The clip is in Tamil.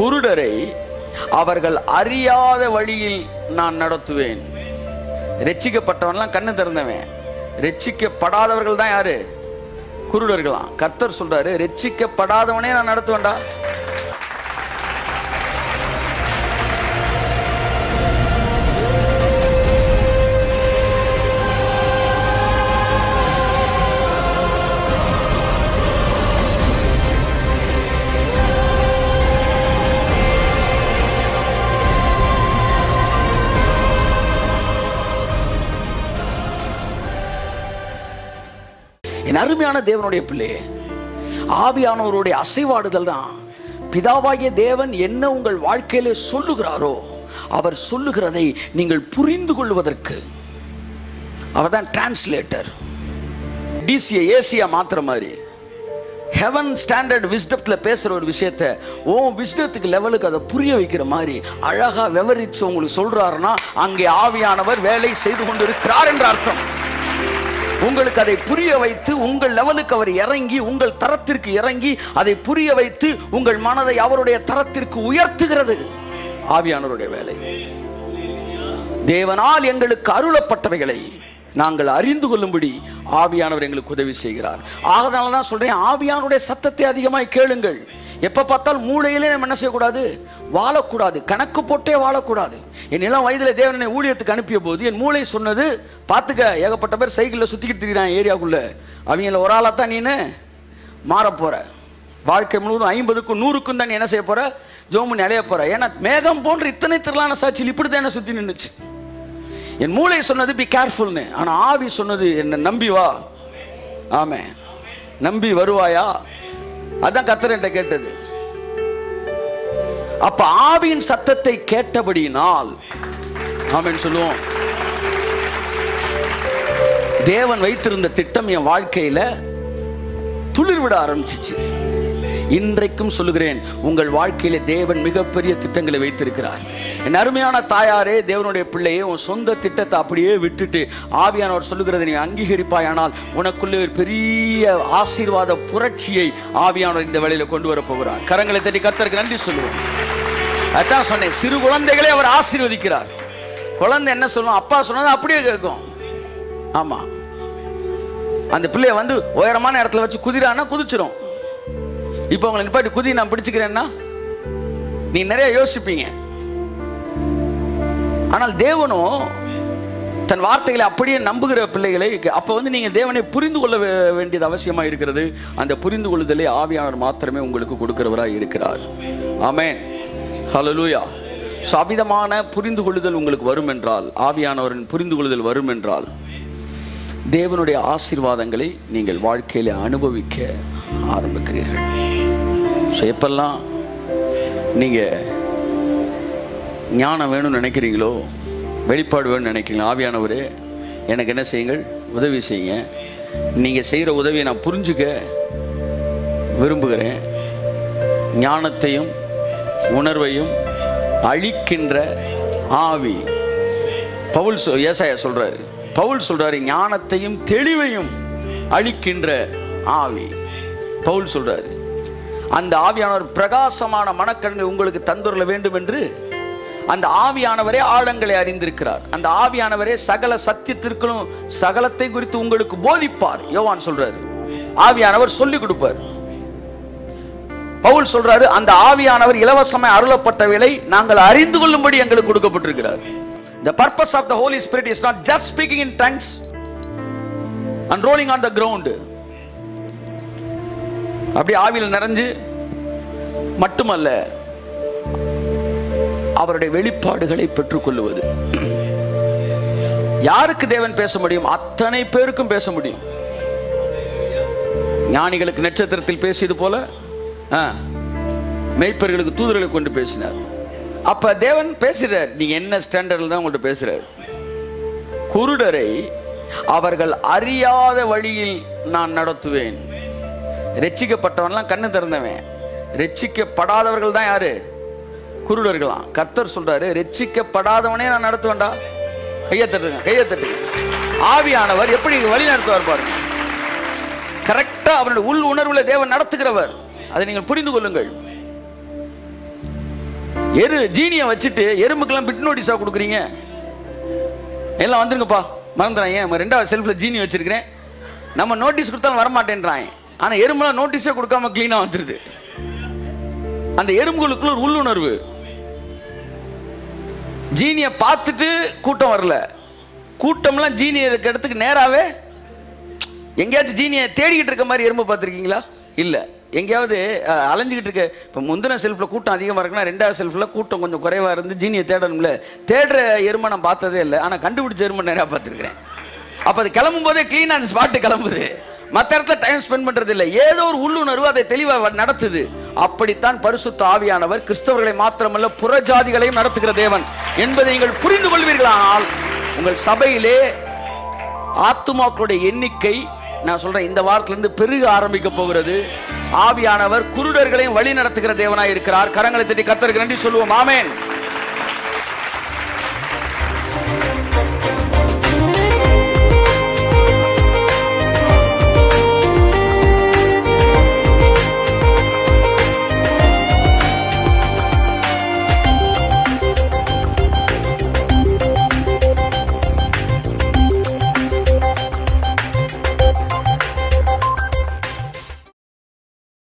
குருடரை அவர்கள் அறியாத வழியில் நான் நடத்துவேன் ரட்சிக்கப்பட்டவன்லாம் கண்ணு திறந்தவன் ரட்சிக்கப்படாதவர்கள் தான் யாரு குருடர்களாம் கர்த்தர் சொல்றாரு ரட்சிக்கப்படாதவனே நான் நடத்துவேன்டா என் அருமையான தேவனுடைய பிள்ளையே ஆவியானவருடைய அசைவாடுதல் தான் பிதாவாகிய தேவன் என்ன உங்கள் வாழ்க்கையிலே சொல்லுகிறாரோ அவர் சொல்லுகிறதை நீங்கள் புரிந்து கொள்வதற்கு அவர் தான் டிரான்ஸ்லேட்டர் டிசியை ஏசியா மாத்துற மாதிரி ஹெவன் ஸ்டாண்டர்ட் விஸ்டத்தில் பேசுகிற ஒரு விஷயத்த ஓ விஸ்டத்துக்கு லெவலுக்கு அதை புரிய வைக்கிற மாதிரி அழகாக விவரித்து உங்களுக்கு சொல்கிறாருன்னா அங்கே ஆவியானவர் வேலை செய்து கொண்டு இருக்கிறார் என்ற அர்த்தம் உங்களுக்கு அதை புரிய வைத்து உங்கள் லெவலுக்கு அவர் இறங்கி உங்கள் தரத்திற்கு இறங்கி அதை புரிய வைத்து உங்கள் மனதை அவருடைய தரத்திற்கு உயர்த்துகிறது ஆவியானவருடைய வேலை தேவனால் எங்களுக்கு அருளப்பட்டவைகளை நாங்கள் அறிந்து கொள்ளும்படி ஆவியானவர் எங்களுக்கு உதவி செய்கிறார் ஆகனால தான் சொல்றேன் ஆவியானுடைய சத்தத்தை அதிகமாய் கேளுங்கள் எப்ப பார்த்தால் மூளையிலே நம்ம என்ன செய்யக்கூடாது வாழக்கூடாது கணக்கு போட்டே வாழக்கூடாது என் இளம் வயதில் தேவன் என்னை ஊழியத்துக்கு அனுப்பிய போது என் மூளை சொன்னது பார்த்துக்க ஏகப்பட்ட பேர் சைக்கிளில் சுற்றிக்கிட்டு திரிகிறான் ஏரியாக்குள்ள அவங்கள ஒரு ஆளாக தான் நீனு மாறப் போற வாழ்க்கை முழுவதும் ஐம்பதுக்கும் நூறுக்கும் தான் நீ என்ன செய்ய போற ஜோமுன் அடைய போற ஏன்னா மேகம் போன்ற இத்தனை திரளான சாட்சியில் இப்படி தான் என்ன சுற்றி நின்றுச்சு என் மூளை சொன்னது பி கேர்ஃபுல்னு ஆனா ஆவி சொன்னது என்ன நம்பி வா ஆமே நம்பி வருவாயா அதான் கத்தர் என்கிட்ட கேட்டது அப்ப ஆவியின் சத்தத்தை கேட்டபடியினால் ஆமென் சொல்லுவோம் தேவன் வைத்திருந்த திட்டம் என் வாழ்க்கையில துளிர் விட ஆரம்பிச்சிச்சு இன்றைக்கும் சொல்லுகிறேன் உங்கள் வாழ்க்கையில தேவன் மிகப்பெரிய திட்டங்களை வைத்திருக்கிறார் என் அருமையான தாயாரே தேவனுடைய பிள்ளையே உன் சொந்த திட்டத்தை அப்படியே விட்டுட்டு ஆவியானவர் சொல்லுகிறதை நீ அங்கீகரிப்பாயானால் உனக்குள்ளே ஒரு பெரிய ஆசீர்வாத புரட்சியை ஆவியானவர் இந்த வேளையில கொண்டு வர போகிறார் கரங்களை தட்டி கர்த்தருக்கு நன்றி சொல்லுவோம் அதான் சொன்னேன் சிறு குழந்தைகளை அவர் ஆசீர்வதிக்கிறார் குழந்தை என்ன சொல்லும் அப்பா சொன்னது அப்படியே கேட்கும் ஆமா அந்த பிள்ளைய வந்து உயரமான இடத்துல வச்சு குதிரானா குதிச்சிரும் இப்போ உங்களை நிப்பாட்டி குதி நான் பிடிச்சுக்கிறேன்னா நீ நிறைய யோசிப்பீங்க ஆனால் தேவனும் தன் வார்த்தைகளை அப்படியே நம்புகிற பிள்ளைகளை அப்போ வந்து நீங்கள் தேவனை புரிந்து கொள்ள வே- வேண்டியது அவசியமாக இருக்கிறது அந்த புரிந்து கொள்ளுதலை ஆவியானவர் மாத்திரமே உங்களுக்கு கொடுக்கிறவராக இருக்கிறார் ஆமென் ஹalleluya ஸோ அபிதமான புரிந்து கொள்ளுதல் உங்களுக்கு வரும் என்றால் ஆவியானவரின் புரிந்து கொள்ளுதல் வரும் என்றால் தேவனுடைய ஆசீர்வாதங்களை நீங்கள் வாழ்க்கையில அனுபவிக்க ஆரம்பிக்கிறீர்கள் ஸோ எப்பெல்லாம் நீங்கள் ஞானம் வேணும்னு நினைக்கிறீங்களோ வெளிப்பாடு வேணும்னு நினைக்கிறீங்களோ ஆவியானவரே எனக்கு என்ன செய்யுங்கள் உதவி செய்யுங்க நீங்கள் செய்கிற உதவியை நான் புரிஞ்சுக்க விரும்புகிறேன் ஞானத்தையும் உணர்வையும் அழிக்கின்ற ஆவி பவுல் சொ ஏசாயா சொல்றாரு பவுல் சொல்றாரு ஞானத்தையும் தெளிவையும் அழிக்கின்ற ஆவி பவுல் சொல்றாரு அந்த ஆவியானவர் பிரகாசமான மனக்கண்ணை உங்களுக்கு தந்துள்ள வேண்டும் என்று அந்த ஆவியானவரே ஆழங்களை அறிந்திருக்கிறார் அந்த ஆவியானவரே சகல சத்தியத்திற்கும் சகலத்தை குறித்து உங்களுக்கு போதிப்பார் யோவான் சொல்றாரு ஆவியானவர் சொல்லிக் கொடுப்பார் பவுல் சொல்றாரு அந்த ஆவியானவர் இலவசமாய் அருளப்பட்டவைகளை நாங்கள் அறிந்து கொள்ளும்படி எங்களுக்கு கொடுக்கப்பட்டிருக்கிறார் the purpose of the holy spirit is not just speaking in tongues and rolling on the ground அப்படி ஆவியில் நிறைஞ்சு மட்டுமல்ல அவருடைய வெளிப்பாடுகளை பெற்றுக்கொள்வது யாருக்கு தேவன் பேச முடியும் அத்தனை பேருக்கும் பேச முடியும் ஞானிகளுக்கு நட்சத்திரத்தில் பேசியது போல ஆ, மேய்ப்பர்களுக்கு தூதர்களை கொண்டு பேசினார் அப்ப தேவன் பேசுறார் நீங்க என்ன ஸ்டாண்டர்ட்ல தான் உங்கள்ட்ட பேசுறார் குருடரை அவர்கள் அறியாத வழியில் நான் நடத்துவேன் ரட்சிக்கப்பட்டவன்லாம் கண்ணு திறந்தவன் ரட்சிக்கப்படாதவர்கள் தான் யாரு குருடர்களாம் கர்த்தர் சொல்றாரு ரட்சிக்கப்படாதவனே நான் நடத்துவேன்டா கையை தட்டுங்க கையை தட்டுங்க ஆவியானவர் எப்படி வழி நடத்துவார் பாருங்க கரெக்டா அவருடைய உள் உணர்வுல தேவன் நடத்துகிறவர் அதை நீங்கள் புரிந்து கொள்ளுங்கள் எரு ஜீனியை வச்சுட்டு எறும்புக்கெல்லாம் பிட் நோட்டீஸாக கொடுக்குறீங்க எல்லாம் வந்துருங்கப்பா மறந்துறாங்க நம்ம ரெண்டாவது செல்ஃபில் ஜீனி வச்சிருக்கிறேன் நம்ம நோட்டீஸ் கொடுத்தாலும் வரமாட்டேன்றாங்க ஆனால் எறும்புலாம் நோட்டீஸே கொடுக்காம க்ளீனாக வந்துடுது அந்த எறும்புகளுக்குள்ள ஒரு உள்ளுணர்வு ஜீனியை பார்த்துட்டு கூட்டம் வரல கூட்டம்லாம் ஜீனி இருக்க இடத்துக்கு நேராகவே எங்கேயாச்சும் ஜீனியை தேடிக்கிட்டு இருக்க மாதிரி எறும்பு பார்த்துருக்கீங்களா இல்லை எங்கேயாவது அஹ், அலைஞ்சுக்கிட்டு இருக்க இப்போ முந்தின செல்ஃபில் கூட்டம் அதிகமாக இருக்குன்னா ரெண்டாவது செல்ஃபில் கூட்டம் கொஞ்சம் குறைவாக இருந்து ஜீனியை தேடணும்ல தேடுற எருமை நான் பார்த்ததே இல்லை ஆனால் கண்டுபிடிச்ச எருமை நிறையா பார்த்துருக்குறேன் அப்போ அது கிளம்பும் போதே க்ளீனாக அந்த ஸ்பாட்டு கிளம்புது மற்ற இடத்துல டைம் ஸ்பெண்ட் பண்ணுறது இல்லை ஏதோ ஒரு உள்ளுணர்வு அதை தெளிவாக நடத்துது அப்படித்தான் பரிசுத்த ஆவியானவர் கிறிஸ்தவர்களை மாத்திரமல்ல புறஜாதிகளையும் நடத்துகிற தேவன் என்பதை நீங்கள் புரிந்து கொள்வீர்களானால் உங்கள் சபையிலே ஆத்துமாக்களுடைய எண்ணிக்கை நான் சொல்றேன் இந்த வாரத்திலிருந்து பெருக ஆரம்பிக்க போகிறது ஆவியானவர் குருடர்களையும் வழி நடத்துகிற தேவனாய் இருக்கிறார் கரங்களை தட்டி கத்தருக்கு நன்றி சொல்லுவோம் ஆமென்